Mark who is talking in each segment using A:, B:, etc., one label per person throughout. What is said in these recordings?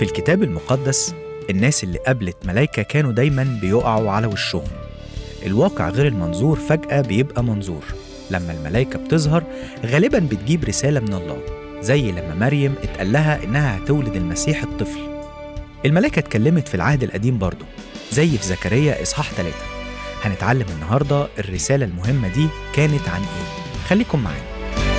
A: في الكتاب المقدس الناس اللي قابلت ملايكة كانوا دايما بيقعوا على وشهم الواقع غير المنظور فجأة بيبقى منظور لما الملايكة بتظهر غالبا بتجيب رسالة من الله زي لما مريم اتقال لها إنها هتولد المسيح الطفل الملايكة اتكلمت في العهد القديم برضه زي في زكريا إصحاح 3 هنتعلم النهاردة الرسالة المهمة دي كانت عن إيه خليكم معانا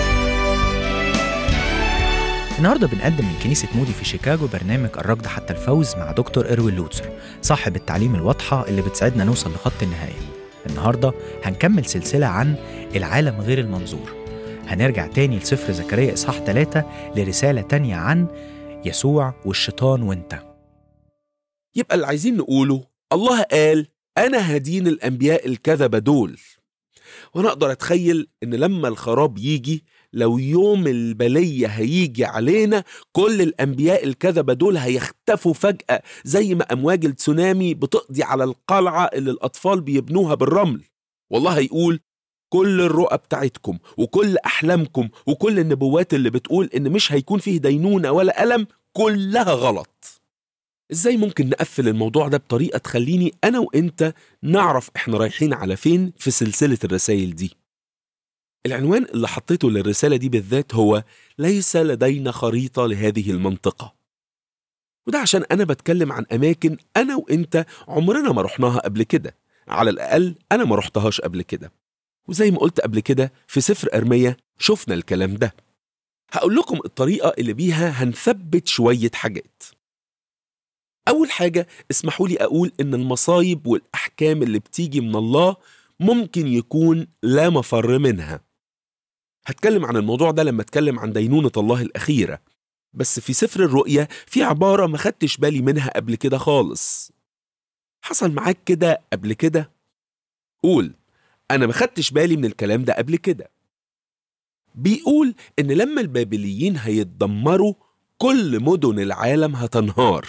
A: النهارده بنقدم من كنيسة مودي في شيكاغو برنامج الركض حتى الفوز مع دكتور إروين لوتسر صاحب التعليم الواضحة اللي بتساعدنا نوصل لخط النهاية النهارده هنكمل سلسلة عن العالم غير المنظور هنرجع تاني لسفر زكريا إصحاح 3 لرسالة تانية عن يسوع والشيطان وانت
B: يبقى اللي عايزين نقوله الله قال أنا هدين الأنبياء الكذبة دول وأنا أقدر أتخيل إن لما الخراب يجي لو يوم البلية هيجي علينا كل الأنبياء الكذبة دول هيختفوا فجأة زي ما أمواج التسونامي بتقضي على القلعة اللي الأطفال بيبنوها بالرمل والله هيقول كل الرؤى بتاعتكم وكل أحلامكم وكل النبوات اللي بتقول إن مش هيكون فيه دينونة ولا ألم كلها غلط ازاي ممكن نقفل الموضوع ده بطريقة تخليني أنا وإنت نعرف إحنا رايحين على فين في سلسلة الرسائل دي العنوان اللي حطيته للرسالة دي بالذات هو ليس لدينا خريطة لهذه المنطقة وده عشان أنا بتكلم عن أماكن أنا وإنت عمرنا ما رحناها قبل كده على الأقل أنا ما رحتهاش قبل كده وزي ما قلت قبل كده في سفر أرمية شفنا الكلام ده هقول لكم الطريقة اللي بيها هنثبت شوية حاجات أول حاجة اسمحوا لي أقول إن المصايب والأحكام اللي بتيجي من الله ممكن يكون لا مفر منها هتكلم عن الموضوع ده لما اتكلم عن دينونة الله الأخيرة بس في سفر الرؤيا في عبارة ما خدتش بالي منها قبل كده خالص حصل معاك كده قبل كده قول أنا ما خدتش بالي من الكلام ده قبل كده بيقول إن لما البابليين هيتدمروا كل مدن العالم هتنهار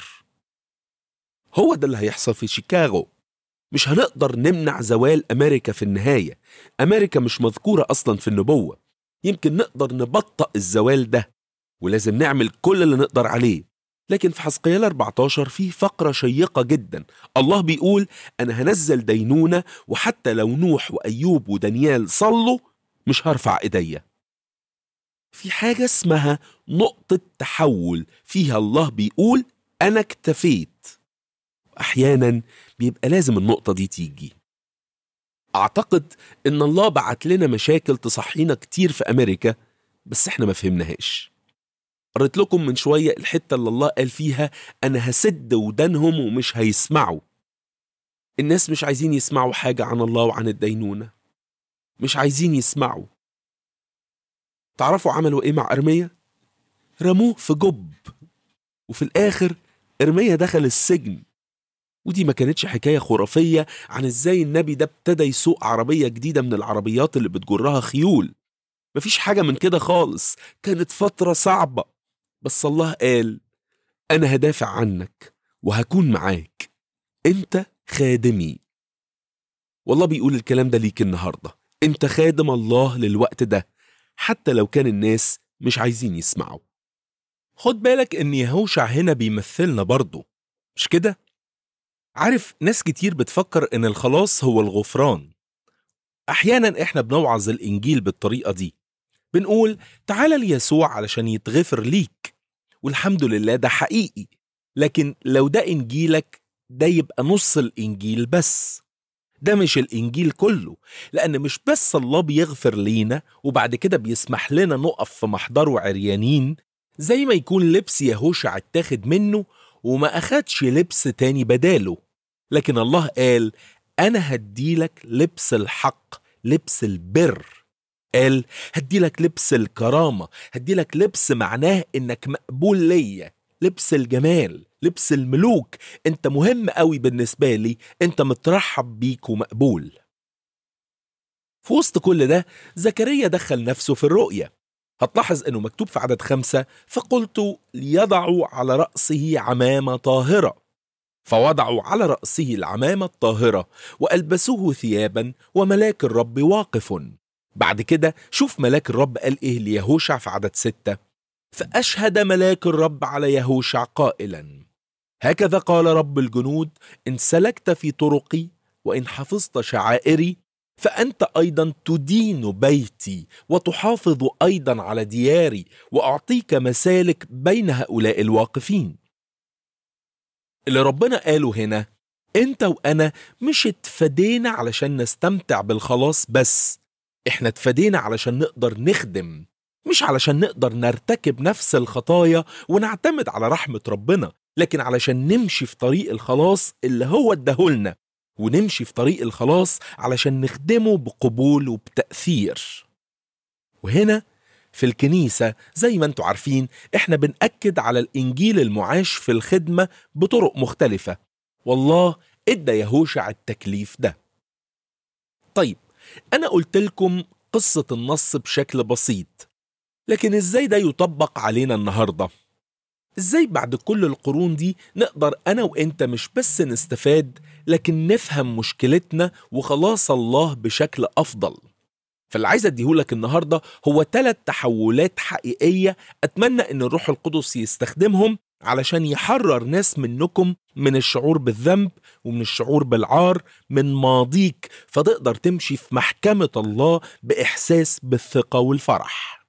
B: هو ده اللي هيحصل في شيكاغو مش هنقدر نمنع زوال أمريكا في النهاية أمريكا مش مذكورة أصلا في النبوة يمكن نقدر نبطأ الزوال ده ولازم نعمل كل اللي نقدر عليه لكن في حسقيال 14 في فقرة شيقة جدا الله بيقول أنا هنزل دينونة وحتى لو نوح وأيوب ودانيال صلوا مش هرفع إيديا في حاجة اسمها نقطة تحول فيها الله بيقول أنا اكتفيت أحيانا بيبقى لازم النقطة دي تيجي أعتقد إن الله بعت لنا مشاكل تصحينا كتير في أمريكا بس إحنا ما فهمناهاش قريت لكم من شوية الحتة اللي الله قال فيها أنا هسد ودانهم ومش هيسمعوا الناس مش عايزين يسمعوا حاجة عن الله وعن الدينونة مش عايزين يسمعوا تعرفوا عملوا إيه مع أرمية؟ رموه في جب وفي الآخر إرميا دخل السجن ودي ما كانتش حكاية خرافية عن ازاي النبي ده ابتدى يسوق عربية جديدة من العربيات اللي بتجرها خيول مفيش حاجة من كده خالص كانت فترة صعبة بس الله قال أنا هدافع عنك وهكون معاك أنت خادمي والله بيقول الكلام ده ليك النهاردة أنت خادم الله للوقت ده حتى لو كان الناس مش عايزين يسمعوا
C: خد بالك ان يهوشع هنا بيمثلنا برضه مش كده عارف ناس كتير بتفكر ان الخلاص هو الغفران احيانا احنا بنوعظ الانجيل بالطريقه دي بنقول تعال ليسوع علشان يتغفر ليك والحمد لله ده حقيقي لكن لو ده انجيلك ده يبقى نص الانجيل بس ده مش الانجيل كله لان مش بس الله بيغفر لينا وبعد كده بيسمح لنا نقف في محضره عريانين زي ما يكون لبس يهوشع اتاخد منه وما أخدش لبس تاني بداله لكن الله قال أنا هديلك لبس الحق لبس البر قال هديلك لبس الكرامة هديلك لبس معناه إنك مقبول ليا لبس الجمال لبس الملوك انت مهم قوي بالنسبة لي انت مترحب بيك ومقبول في وسط كل ده زكريا دخل نفسه في الرؤية هتلاحظ انه مكتوب في عدد خمسة فقلت ليضعوا على رأسه عمامة طاهرة فوضعوا على رأسه العمامة الطاهرة وألبسوه ثيابا وملاك الرب واقف بعد كده شوف ملاك الرب قال إيه ليهوشع في عدد ستة فأشهد ملاك الرب على يهوشع قائلا هكذا قال رب الجنود إن سلكت في طرقي وإن حفظت شعائري فأنت أيضا تدين بيتي وتحافظ أيضا على دياري وأعطيك مسالك بين هؤلاء الواقفين اللي ربنا قاله هنا انت وانا مش اتفدينا علشان نستمتع بالخلاص بس احنا اتفدينا علشان نقدر نخدم مش علشان نقدر نرتكب نفس الخطايا ونعتمد على رحمة ربنا لكن علشان نمشي في طريق الخلاص اللي هو اداهولنا ونمشي في طريق الخلاص علشان نخدمه بقبول وبتأثير وهنا في الكنيسة زي ما انتوا عارفين احنا بنأكد على الإنجيل المعاش في الخدمة بطرق مختلفة والله ادى يهوشع التكليف ده طيب أنا قلت لكم قصة النص بشكل بسيط لكن ازاي ده يطبق علينا النهارده ازاي بعد كل القرون دي نقدر انا وانت مش بس نستفاد لكن نفهم مشكلتنا وخلاص الله بشكل افضل فاللي عايز اديهولك النهارده هو ثلاث تحولات حقيقيه اتمنى ان الروح القدس يستخدمهم علشان يحرر ناس منكم من الشعور بالذنب ومن الشعور بالعار من ماضيك فتقدر تمشي في محكمه الله باحساس بالثقه والفرح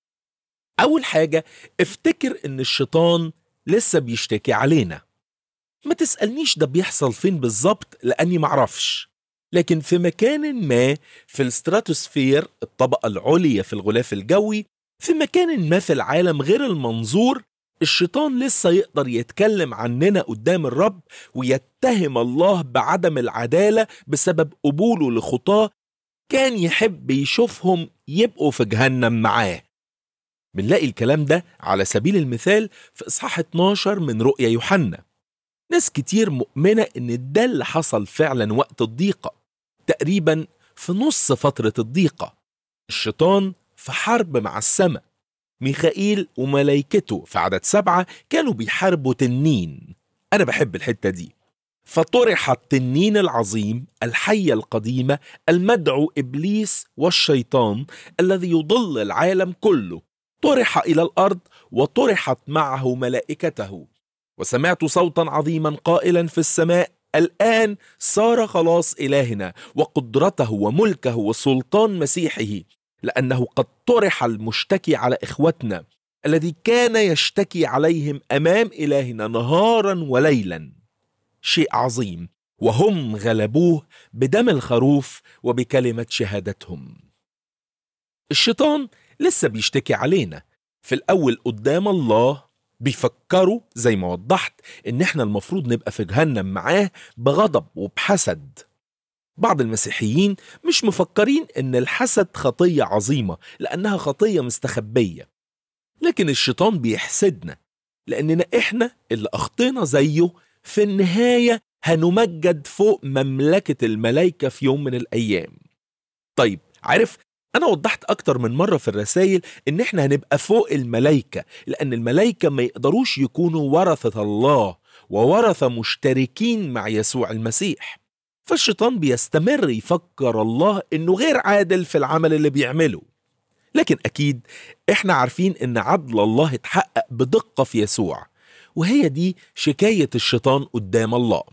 C: أول حاجة افتكر إن الشيطان لسه بيشتكي علينا ما تسألنيش ده بيحصل فين بالظبط لأني معرفش لكن في مكان ما في الستراتوسفير الطبقة العليا في الغلاف الجوي في مكان ما في العالم غير المنظور الشيطان لسه يقدر يتكلم عننا قدام الرب ويتهم الله بعدم العدالة بسبب قبوله لخطاه كان يحب يشوفهم يبقوا في جهنم معاه بنلاقي الكلام ده على سبيل المثال في إصحاح 12 من رؤيا يوحنا ناس كتير مؤمنة إن ده اللي حصل فعلا وقت الضيقة تقريبا في نص فترة الضيقة الشيطان في حرب مع السماء ميخائيل وملايكته في عدد سبعة كانوا بيحاربوا تنين أنا بحب الحتة دي فطرح التنين العظيم الحية القديمة المدعو إبليس والشيطان الذي يضل العالم كله طرح الى الارض وطرحت معه ملائكته وسمعت صوتا عظيما قائلا في السماء الان صار خلاص الهنا وقدرته وملكه وسلطان مسيحه لانه قد طرح المشتكي على اخوتنا الذي كان يشتكي عليهم امام الهنا نهارا وليلا شيء عظيم وهم غلبوه بدم الخروف وبكلمه شهادتهم الشيطان لسه بيشتكي علينا في الأول قدام الله بيفكروا زي ما وضحت إن إحنا المفروض نبقى في جهنم معاه بغضب وبحسد بعض المسيحيين مش مفكرين إن الحسد خطية عظيمة لأنها خطية مستخبية لكن الشيطان بيحسدنا لأننا إحنا اللي أخطينا زيه في النهاية هنمجد فوق مملكة الملائكة في يوم من الأيام طيب عارف أنا وضحت أكتر من مرة في الرسائل إن إحنا هنبقى فوق الملايكة لأن الملايكة ما يقدروش يكونوا ورثة الله وورثة مشتركين مع يسوع المسيح فالشيطان بيستمر يفكر الله إنه غير عادل في العمل اللي بيعمله لكن أكيد إحنا عارفين إن عدل الله اتحقق بدقة في يسوع وهي دي شكاية الشيطان قدام الله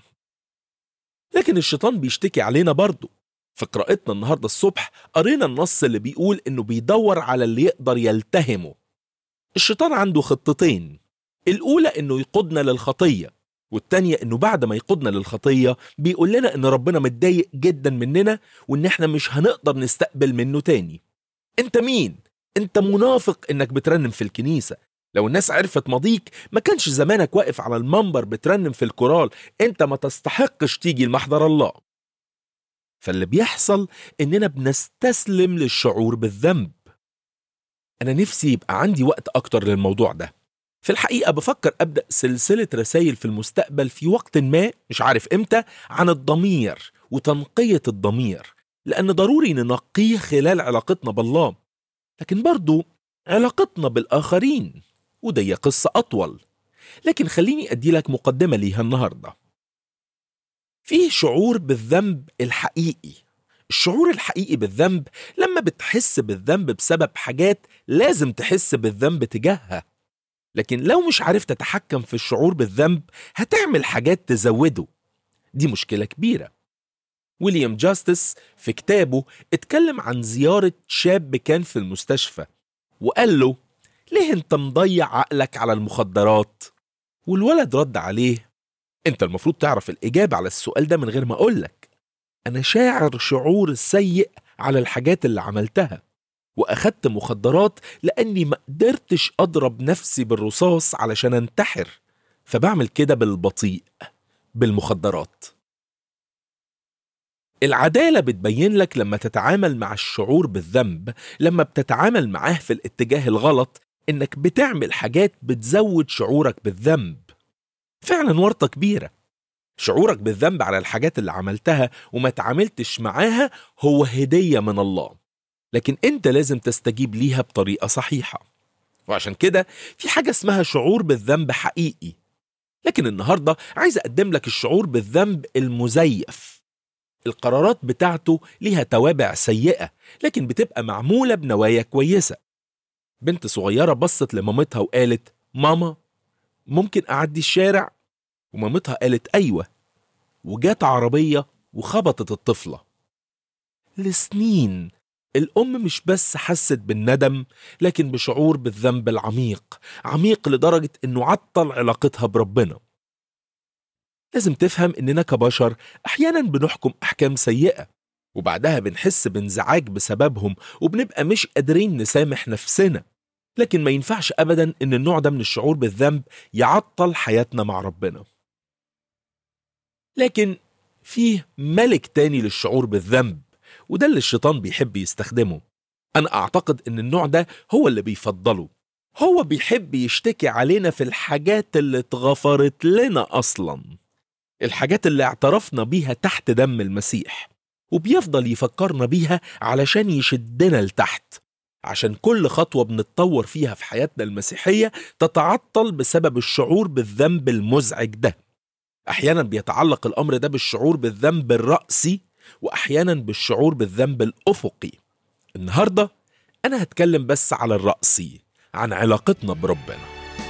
C: لكن الشيطان بيشتكي علينا برضه في قراءتنا النهاردة الصبح قرينا النص اللي بيقول إنه بيدور على اللي يقدر يلتهمه الشيطان عنده خطتين الأولى إنه يقودنا للخطية والتانية إنه بعد ما يقودنا للخطية بيقول لنا إن ربنا متضايق جدا مننا وإن إحنا مش هنقدر نستقبل منه تاني أنت مين؟ أنت منافق إنك بترنم في الكنيسة لو الناس عرفت ماضيك ما كانش زمانك واقف على المنبر بترنم في الكورال أنت ما تستحقش تيجي لمحضر الله فاللي بيحصل اننا بنستسلم للشعور بالذنب انا نفسي يبقى عندي وقت اكتر للموضوع ده في الحقيقة بفكر أبدأ سلسلة رسائل في المستقبل في وقت ما مش عارف إمتى عن الضمير وتنقية الضمير لأن ضروري ننقيه خلال علاقتنا بالله لكن برضو علاقتنا بالآخرين ودي قصة أطول لكن خليني أدي لك مقدمة ليها النهارده فيه شعور بالذنب الحقيقي الشعور الحقيقي بالذنب لما بتحس بالذنب بسبب حاجات لازم تحس بالذنب تجاهها لكن لو مش عارف تتحكم في الشعور بالذنب هتعمل حاجات تزوده دي مشكلة كبيرة ويليام جاستس في كتابه اتكلم عن زيارة شاب كان في المستشفى وقال له ليه انت مضيع عقلك على المخدرات والولد رد عليه انت المفروض تعرف الإجابة على السؤال ده من غير ما أقولك أنا شاعر شعور سيء على الحاجات اللي عملتها وأخدت مخدرات لأني ما قدرتش أضرب نفسي بالرصاص علشان أنتحر فبعمل كده بالبطيء بالمخدرات العدالة بتبين لك لما تتعامل مع الشعور بالذنب لما بتتعامل معاه في الاتجاه الغلط إنك بتعمل حاجات بتزود شعورك بالذنب فعلا ورطة كبيرة شعورك بالذنب على الحاجات اللي عملتها وما تعاملتش معاها هو هدية من الله لكن انت لازم تستجيب ليها بطريقة صحيحة وعشان كده في حاجة اسمها شعور بالذنب حقيقي لكن النهاردة عايز أقدم لك الشعور بالذنب المزيف القرارات بتاعته ليها توابع سيئة لكن بتبقى معمولة بنوايا كويسة بنت صغيرة بصت لمامتها وقالت ماما ممكن أعدي الشارع؟ ومامتها قالت أيوة وجات عربية وخبطت الطفلة لسنين الأم مش بس حست بالندم لكن بشعور بالذنب العميق عميق لدرجة إنه عطل علاقتها بربنا لازم تفهم إننا كبشر أحيانا بنحكم أحكام سيئة وبعدها بنحس بانزعاج بسببهم وبنبقى مش قادرين نسامح نفسنا لكن ما ينفعش أبدا إن النوع ده من الشعور بالذنب يعطل حياتنا مع ربنا لكن فيه ملك تاني للشعور بالذنب وده اللي الشيطان بيحب يستخدمه أنا أعتقد إن النوع ده هو اللي بيفضله هو بيحب يشتكي علينا في الحاجات اللي اتغفرت لنا أصلا الحاجات اللي اعترفنا بيها تحت دم المسيح وبيفضل يفكرنا بيها علشان يشدنا لتحت عشان كل خطوة بنتطور فيها في حياتنا المسيحية تتعطل بسبب الشعور بالذنب المزعج ده أحيانا بيتعلق الأمر ده بالشعور بالذنب الرأسي وأحيانا بالشعور بالذنب الأفقي النهاردة أنا هتكلم بس على الرأسي عن علاقتنا بربنا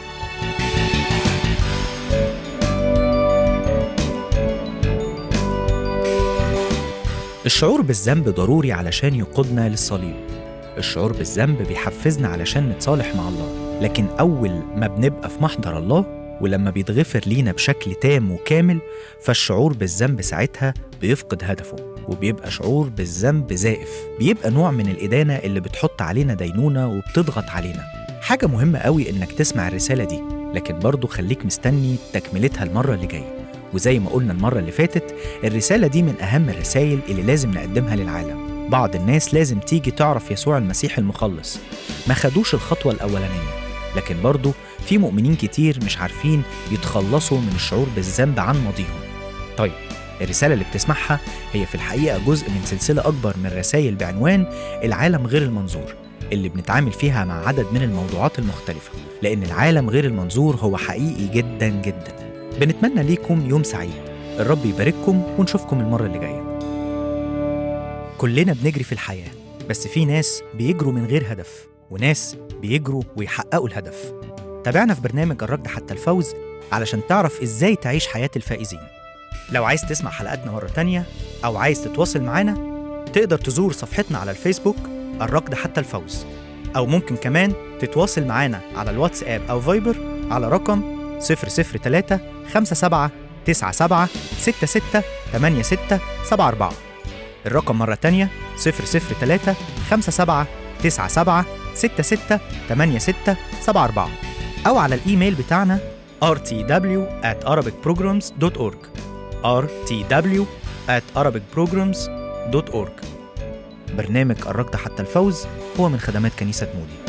A: الشعور بالذنب ضروري علشان يقودنا للصليب الشعور بالذنب بيحفزنا علشان نتصالح مع الله لكن أول ما بنبقى في محضر الله ولما بيتغفر لينا بشكل تام وكامل فالشعور بالذنب ساعتها بيفقد هدفه وبيبقى شعور بالذنب زائف بيبقى نوع من الإدانة اللي بتحط علينا دينونة وبتضغط علينا حاجة مهمة قوي إنك تسمع الرسالة دي لكن برضو خليك مستني تكملتها المرة اللي جاية وزي ما قلنا المرة اللي فاتت الرسالة دي من أهم الرسائل اللي لازم نقدمها للعالم بعض الناس لازم تيجي تعرف يسوع المسيح المخلص ما خدوش الخطوة الأولانية لكن برضو في مؤمنين كتير مش عارفين يتخلصوا من الشعور بالذنب عن ماضيهم طيب الرسالة اللي بتسمعها هي في الحقيقة جزء من سلسلة أكبر من رسائل بعنوان العالم غير المنظور اللي بنتعامل فيها مع عدد من الموضوعات المختلفة لأن العالم غير المنظور هو حقيقي جدا جدا بنتمنى ليكم يوم سعيد الرب يبارككم ونشوفكم المرة اللي جاية كلنا بنجري في الحياة بس في ناس بيجروا من غير هدف وناس بيجروا ويحققوا الهدف تابعنا في برنامج الركض حتى الفوز علشان تعرف ازاي تعيش حياة الفائزين لو عايز تسمع حلقاتنا مرة تانية أو عايز تتواصل معانا تقدر تزور صفحتنا على الفيسبوك الركض حتى الفوز أو ممكن كمان تتواصل معانا على الواتساب أو فايبر على رقم 003 57 97 66 86 74 الرقم مرة تانية 003 57 97 66 86 74 أو على الإيميل بتاعنا rtw at arabicprograms.org rtw at arabicprograms.org برنامج الركض حتى الفوز هو من خدمات كنيسة مودي